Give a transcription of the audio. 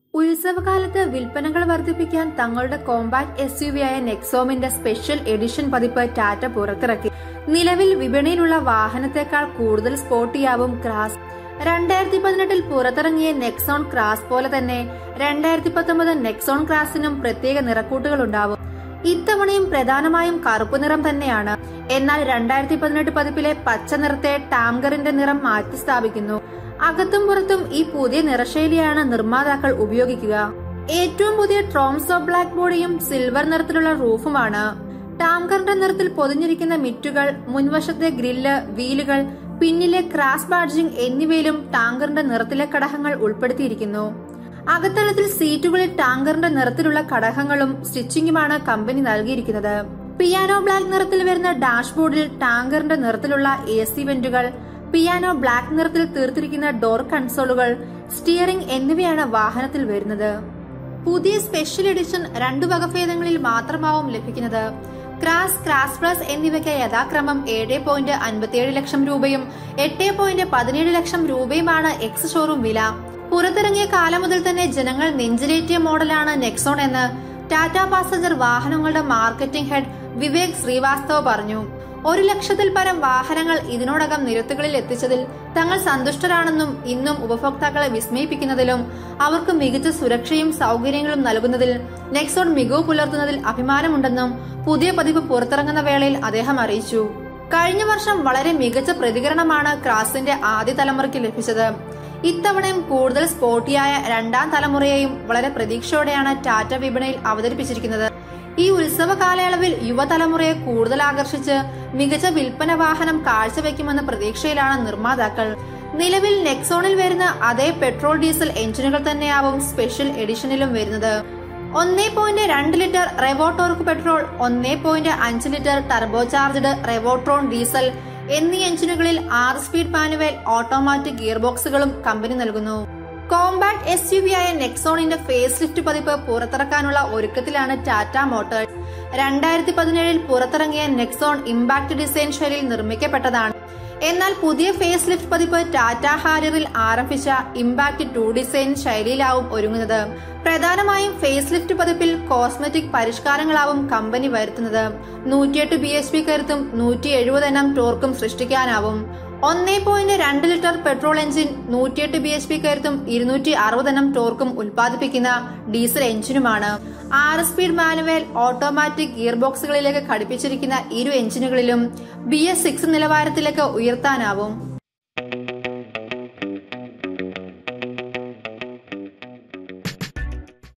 ഉത്സവകാലത്ത് വിൽപ്പനകൾ വർദ്ധിപ്പിക്കാൻ തങ്ങളുടെ കോമ്പാക്ട് എസ് യു വി ആയ നെക്സോമിന്റെ സ്പെഷ്യൽ എഡിഷൻ പതിപ്പ് ടാറ്റ പുറത്തിറക്കി നിലവിൽ വിപണിയിലുള്ള വാഹനത്തെക്കാൾ കൂടുതൽ സ്പോർട്ടിയാവും ക്രാസ് രണ്ടായിരത്തി പതിനെട്ടിൽ പുറത്തിറങ്ങിയ നെക്സോൺ ക്രാസ് പോലെ തന്നെ രണ്ടായിരത്തി പത്തൊമ്പത് നെക്സോൺ ക്രാസിനും പ്രത്യേക നിറക്കൂട്ടുകൾ ഉണ്ടാവും ഇത്തവണയും പ്രധാനമായും കറുപ്പ് നിറം തന്നെയാണ് എന്നാൽ രണ്ടായിരത്തി പതിനെട്ട് പതിപ്പിലെ പച്ച നിറത്തെ ടാംഗറിന്റെ നിറം മാറ്റി സ്ഥാപിക്കുന്നു അകത്തും പുറത്തും ഈ പുതിയ നിറശൈലിയാണ് നിർമ്മാതാക്കൾ ഉപയോഗിക്കുക ഏറ്റവും പുതിയ ട്രോംസോ ബ്ലാക്ക് ബോഡിയും സിൽവർ നിറത്തിലുള്ള റൂഫുമാണ് ടാംഗറിന്റെ നിറത്തിൽ പൊതിഞ്ഞിരിക്കുന്ന മിറ്റുകൾ മുൻവശത്തെ ഗ്രില്ല് വീലുകൾ പിന്നിലെ ക്രാസ് ബാഡ്ജിംഗ് എന്നിവയിലും ടാങ്കറിന്റെ നിറത്തിലെ ഘടകങ്ങൾ ഉൾപ്പെടുത്തിയിരിക്കുന്നു അകത്തളത്തിൽ സീറ്റുകളിൽ ടാങ്കറിന്റെ നിറത്തിലുള്ള ഘടകങ്ങളും സ്റ്റിച്ചിങ്ങുമാണ് കമ്പനി നൽകിയിരിക്കുന്നത് പിയാനോ ബ്ലാക്ക് നിറത്തിൽ വരുന്ന ഡാഷ്ബോർഡിൽ ടാങ്കറിന്റെ നിറത്തിലുള്ള എ സി വെന്റുകൾ പിയാനോ ബ്ലാക്ക് നിറത്തിൽ തീർത്തിരിക്കുന്ന ഡോർ കൺസോളുകൾ സ്റ്റിയറിംഗ് എന്നിവയാണ് വാഹനത്തിൽ വരുന്നത് പുതിയ സ്പെഷ്യൽ എഡിഷൻ രണ്ടു വകഭേദങ്ങളിൽ മാത്രമാവും ലഭിക്കുന്നത് ക്രാസ് ക്രാസ് പ്ലസ് എന്നിവയ്ക്ക് യഥാക്രമം ഏഴ് പോയിന്റ് അൻപത്തിയേഴ് ലക്ഷം രൂപയും എട്ട് പോയിന്റ് പതിനേഴ് ലക്ഷം രൂപയുമാണ് എക്സ് ഷോറൂം വില പുറത്തിറങ്ങിയ കാലം മുതൽ തന്നെ ജനങ്ങൾ നെഞ്ചിലേറ്റിയ മോഡലാണ് നെക്സോൺ എന്ന് ടാറ്റ പാസഞ്ചർ വാഹനങ്ങളുടെ മാർക്കറ്റിംഗ് ഹെഡ് വിവേക് ശ്രീവാസ്തവ് പറഞ്ഞു ഒരു ലക്ഷത്തിൽ പരം വാഹനങ്ങൾ ഇതിനോടകം നിരത്തുകളിൽ എത്തിച്ചതിൽ തങ്ങൾ സന്തുഷ്ടരാണെന്നും ഇന്നും ഉപഭോക്താക്കളെ വിസ്മയിപ്പിക്കുന്നതിലും അവർക്ക് മികച്ച സുരക്ഷയും സൗകര്യങ്ങളും നൽകുന്നതിൽ നെക്സോൺ മികവ് പുലർത്തുന്നതിൽ അഭിമാനമുണ്ടെന്നും പുതിയ പതിപ്പ് പുറത്തിറങ്ങുന്ന വേളയിൽ അദ്ദേഹം അറിയിച്ചു കഴിഞ്ഞ വർഷം വളരെ മികച്ച പ്രതികരണമാണ് ക്രാസിന്റെ ആദ്യ തലമുറയ്ക്ക് ലഭിച്ചത് ഇത്തവണയും കൂടുതൽ സ്പോർട്ടിയായ രണ്ടാം തലമുറയെയും വളരെ പ്രതീക്ഷയോടെയാണ് ടാറ്റ വിപണിയിൽ അവതരിപ്പിച്ചിരിക്കുന്നത് ഈ ഉത്സവ കാലയളവിൽ യുവതലമുറയെ കൂടുതൽ ആകർഷിച്ച് മികച്ച വിൽപ്പന വാഹനം കാഴ്ചവെക്കുമെന്ന പ്രതീക്ഷയിലാണ് നിർമ്മാതാക്കൾ നിലവിൽ നെക്സോണിൽ വരുന്ന അതേ പെട്രോൾ ഡീസൽ എഞ്ചിനുകൾ തന്നെയാവും സ്പെഷ്യൽ എഡിഷനിലും വരുന്നത് ഒന്നേ പോയിന്റ് രണ്ട് ലിറ്റർ റെവോട്ടോർക്ക് പെട്രോൾ ഒന്നേ പോയിന്റ് അഞ്ച് litre turbo charged Revotron diesel എന്നീ എഞ്ചിനുകളിൽ ആറ് സ്പീഡ് മാനുവൽ ഓട്ടോമാറ്റിക് ഗിയർ ബോക്സുകളും കമ്പനി നൽകുന്നു കോമ്പാക്ട് എസ് യു വി ആയ നെക്സോണിന്റെ ഫേസ് ലിഫ്റ്റ് പതിപ്പ് പുറത്തിറക്കാനുള്ള ഒരുക്കത്തിലാണ് ടാറ്റ മോട്ടോഴ്സ് രണ്ടായിരത്തി പതിനേഴിൽ പുറത്തിറങ്ങിയ നെക്സോൺ ഇമ്പാക്ട് ഡിസൈൻ ശൈലിയിൽ നിർമ്മിക്കപ്പെട്ടതാണ് എന്നാൽ പുതിയ ഫേസ് ലിഫ്റ്റ് പതിപ്പ് ടാറ്റ ഹാരിയറിൽ ആരംഭിച്ച ഇമ്പാക്ട് ടു ഡിസൈൻ ശൈലിയിലാവും ഒരുങ്ങുന്നത് പ്രധാനമായും ഫേസ് ലിഫ്റ്റ് പതിപ്പിൽ കോസ്മെറ്റിക് പരിഷ്കാരങ്ങളാവും കമ്പനി വരുത്തുന്നത് നൂറ്റിയെട്ട് ബി എച്ച് പി കരുത്തും നൂറ്റി എഴുപത് എണ്ണം ടോർക്കും സൃഷ്ടിക്കാനാവും ഒന്നേ പോയിന്റ് രണ്ട് ലിറ്റർ പെട്രോൾ എഞ്ചിൻ നൂറ്റിയെട്ട് ബി എച്ച് പി കരുത്തും ഇരുന്നൂറ്റി അറുപതെണ്ണം ടോർക്കും ഉൽപ്പാദിപ്പിക്കുന്ന ഡീസൽ എഞ്ചിനുമാണ് ആറ് സ്പീഡ് മാനുവൽ ഓട്ടോമാറ്റിക് ഗിയർ ബോക്സുകളിലേക്ക് ഘടിപ്പിച്ചിരിക്കുന്ന ഇരു എഞ്ചിനുകളിലും ബി എസ് സിക്സ് നിലവാരത്തിലേക്ക് ഉയർത്താനാവും